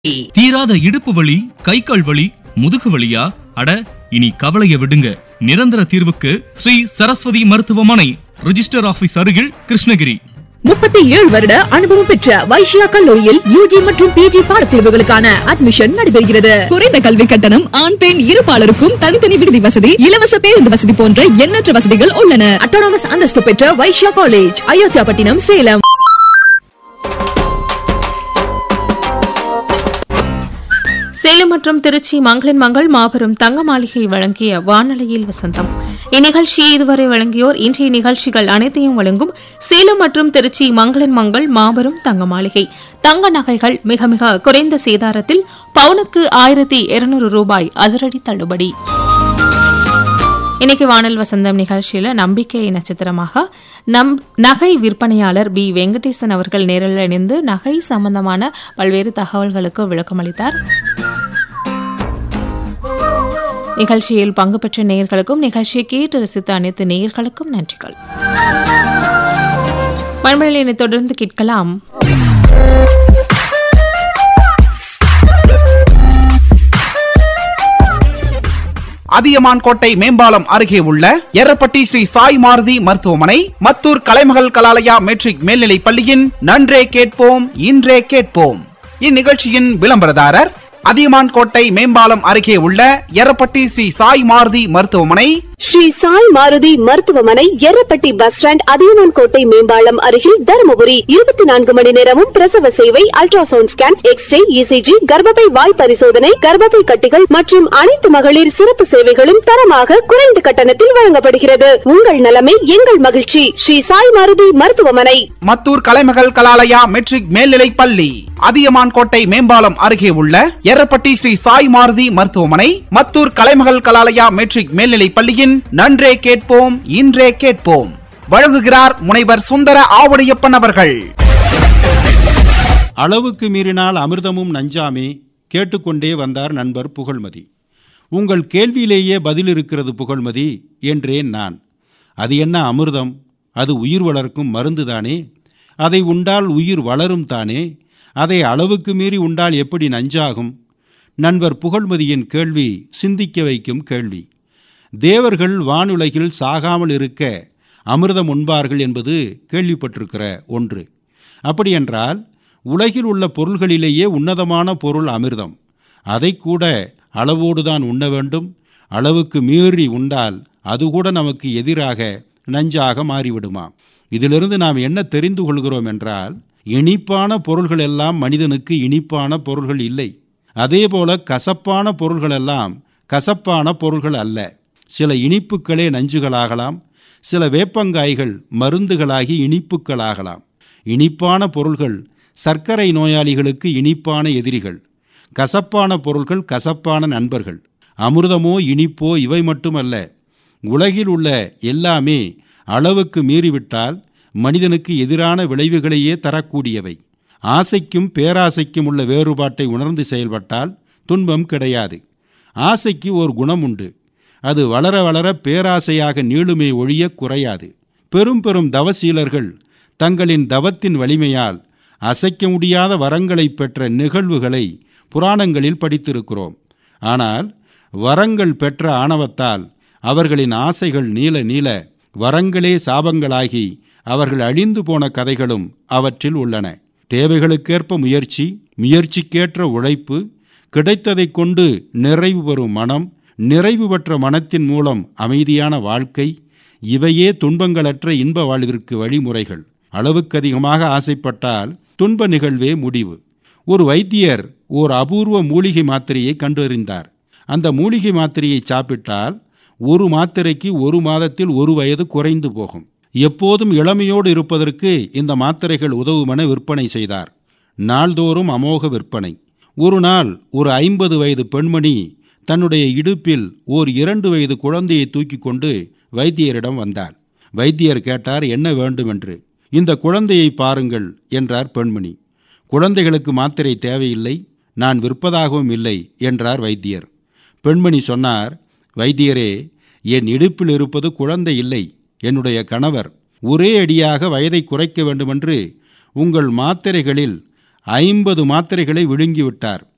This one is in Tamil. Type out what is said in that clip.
தீராத இடுப்பு வலி கை கால் வலி முதுகு வலியா அட இனி கவலைய விடுங்க நிரந்தர தீர்வுக்கு ஸ்ரீ சரஸ்வதி மருத்துவமனை ரிஜிஸ்டர் ஆபீஸ் அருகில் கிருஷ்ணகிரி முப்பத்தி ஏழு வருட அனுபவம் பெற்ற வைஷ்யா கல்லூரியில் யூஜி மற்றும் பிஜி பாடப்பிரிவுகளுக்கான அட்மிஷன் நடைபெறுகிறது குறைந்த கல்வி கட்டணம் ஆண் பெண் இருபாலருக்கும் தனித்தனி விடுதி வசதி இலவச பேருந்து வசதி போன்ற எண்ணற்ற வசதிகள் உள்ளன அட்டானமஸ் அந்தஸ்து பெற்ற வைஷ்யா காலேஜ் அயோத்தியாபட்டினம் சேலம் சேலம் மற்றும் திருச்சி மங்களின் மங்கள் மாபெரும் தங்க மாளிகை வழங்கிய வானொலியில் வசந்தம் இந்நிகழ்ச்சியை இதுவரை வழங்கியோர் இன்றைய நிகழ்ச்சிகள் அனைத்தையும் வழங்கும் சேலம் மற்றும் திருச்சி மங்களின் மங்கள் மாபெரும் தங்க மாளிகை தங்க நகைகள் மிக மிக குறைந்த சேதாரத்தில் பவுனுக்கு ஆயிரத்தி இருநூறு ரூபாய் அதிரடி தள்ளுபடி இன்னைக்கு வானல் வசந்தம் நிகழ்ச்சியில நம்பிக்கை நட்சத்திரமாக நம் நகை விற்பனையாளர் பி வெங்கடேசன் அவர்கள் நேரில் இணைந்து நகை சம்பந்தமான பல்வேறு தகவல்களுக்கு விளக்கமளித்தார் நிகழ்ச்சியில் பங்கு பெற்ற நேயர்களுக்கும் நிகழ்ச்சியை கேட்டு ரசித்த அனைத்து நேயர்களுக்கும் நன்றிகள் மண்மலையினை தொடர்ந்து கேட்கலாம் அதியமான் கோட்டை மேம்பாலம் அருகே உள்ள எர்ரப்பட்டி ஸ்ரீ சாய் மாருதி மருத்துவமனை மத்தூர் கலைமகள் கலாலயா மெட்ரிக் மேல்நிலைப் பள்ளியின் நன்றே கேட்போம் இன்றே கேட்போம் இந்நிகழ்ச்சியின் விளம்பரதாரர் அதியமான் கோட்டை மேம்பாலம் அருகே உள்ள எர்ரப்பட்டி ஸ்ரீ சாய் மாருதி மருத்துவமனை ஸ்ரீ சாய் மாருதி மருத்துவமனை எர்ரப்பட்டி பஸ் ஸ்டாண்ட் அதியமான் கோட்டை மேம்பாலம் அருகில் தருமபுரி இருபத்தி நான்கு மணி நேரமும் பிரசவ சேவை அல்ட்ராசவுண்ட் ஸ்கேன் எக்ஸ்ரே இசிஜி கர்ப்பப்பை வாய் பரிசோதனை கர்ப்பப்பை கட்டிகள் மற்றும் அனைத்து மகளிர் சிறப்பு சேவைகளும் தரமாக குறைந்த கட்டணத்தில் வழங்கப்படுகிறது உங்கள் நலமே எங்கள் மகிழ்ச்சி ஸ்ரீ சாய் மாருதி மருத்துவமனை மத்தூர் கலைமகள் கலாலயா மெட்ரிக் மேல்நிலைப் பள்ளி அதியமான் கோட்டை மேம்பாலம் அருகே உள்ள எர்ரப்பட்டி ஸ்ரீ சாய் மாருதி மருத்துவமனை மத்தூர் கலைமகள் கலாலயா மெட்ரிக் மேல்நிலைப் பள்ளியின் நன்றே கேட்போம் இன்றே கேட்போம் வழங்குகிறார் முனைவர் சுந்தர ஆவுடையப்பன் அவர்கள் அளவுக்கு மீறினால் அமிர்தமும் நஞ்சாமே கேட்டுக்கொண்டே வந்தார் நண்பர் புகழ்மதி உங்கள் கேள்வியிலேயே பதில் இருக்கிறது புகழ்மதி என்றேன் நான் அது என்ன அமிர்தம் அது உயிர் வளர்க்கும் மருந்து தானே அதை உண்டால் உயிர் வளரும் தானே அதை அளவுக்கு மீறி உண்டால் எப்படி நஞ்சாகும் நண்பர் புகழ்மதியின் கேள்வி சிந்திக்க வைக்கும் கேள்வி தேவர்கள் வானுலகில் சாகாமல் இருக்க அமிர்தம் உண்பார்கள் என்பது கேள்விப்பட்டிருக்கிற ஒன்று அப்படியென்றால் உலகில் உள்ள பொருள்களிலேயே உன்னதமான பொருள் அமிர்தம் அதை கூட அளவோடுதான் உண்ண வேண்டும் அளவுக்கு மீறி உண்டால் அது கூட நமக்கு எதிராக நஞ்சாக மாறிவிடுமாம் இதிலிருந்து நாம் என்ன தெரிந்து கொள்கிறோம் என்றால் இனிப்பான பொருள்கள் எல்லாம் மனிதனுக்கு இனிப்பான பொருள்கள் இல்லை அதேபோல கசப்பான பொருள்கள் எல்லாம் கசப்பான பொருள்கள் அல்ல சில இனிப்புகளே நஞ்சுகளாகலாம் சில வேப்பங்காய்கள் மருந்துகளாகி இனிப்புகளாகலாம் இனிப்பான பொருள்கள் சர்க்கரை நோயாளிகளுக்கு இனிப்பான எதிரிகள் கசப்பான பொருள்கள் கசப்பான நண்பர்கள் அமிர்தமோ இனிப்போ இவை மட்டுமல்ல உலகில் உள்ள எல்லாமே அளவுக்கு மீறிவிட்டால் மனிதனுக்கு எதிரான விளைவுகளையே தரக்கூடியவை ஆசைக்கும் பேராசைக்கும் உள்ள வேறுபாட்டை உணர்ந்து செயல்பட்டால் துன்பம் கிடையாது ஆசைக்கு ஒரு குணம் உண்டு அது வளர வளர பேராசையாக நீளுமே ஒழிய குறையாது பெரும் பெரும் தவசீலர்கள் தங்களின் தவத்தின் வலிமையால் அசைக்க முடியாத வரங்களை பெற்ற நிகழ்வுகளை புராணங்களில் படித்திருக்கிறோம் ஆனால் வரங்கள் பெற்ற ஆணவத்தால் அவர்களின் ஆசைகள் நீள நீள வரங்களே சாபங்களாகி அவர்கள் அழிந்து போன கதைகளும் அவற்றில் உள்ளன தேவைகளுக்கேற்ப முயற்சி முயற்சிக்கேற்ற உழைப்பு கிடைத்ததைக் கொண்டு நிறைவு பெறும் மனம் நிறைவு பெற்ற மனத்தின் மூலம் அமைதியான வாழ்க்கை இவையே துன்பங்களற்ற இன்ப வாழ்விற்கு வழிமுறைகள் அளவுக்கு அதிகமாக ஆசைப்பட்டால் துன்ப நிகழ்வே முடிவு ஒரு வைத்தியர் ஓர் அபூர்வ மூலிகை மாத்திரையை கண்டறிந்தார் அந்த மூலிகை மாத்திரையை சாப்பிட்டால் ஒரு மாத்திரைக்கு ஒரு மாதத்தில் ஒரு வயது குறைந்து போகும் எப்போதும் இளமையோடு இருப்பதற்கு இந்த மாத்திரைகள் உதவுமென விற்பனை செய்தார் நாள்தோறும் அமோக விற்பனை ஒரு நாள் ஒரு ஐம்பது வயது பெண்மணி தன்னுடைய இடுப்பில் ஓர் இரண்டு வயது குழந்தையை தூக்கி கொண்டு வைத்தியரிடம் வந்தார் வைத்தியர் கேட்டார் என்ன வேண்டும் என்று இந்த குழந்தையை பாருங்கள் என்றார் பெண்மணி குழந்தைகளுக்கு மாத்திரை தேவையில்லை நான் விற்பதாகவும் இல்லை என்றார் வைத்தியர் பெண்மணி சொன்னார் வைத்தியரே என் இடுப்பில் இருப்பது குழந்தை இல்லை என்னுடைய கணவர் ஒரே அடியாக வயதை குறைக்க வேண்டுமென்று உங்கள் மாத்திரைகளில் ஐம்பது மாத்திரைகளை விழுங்கிவிட்டார்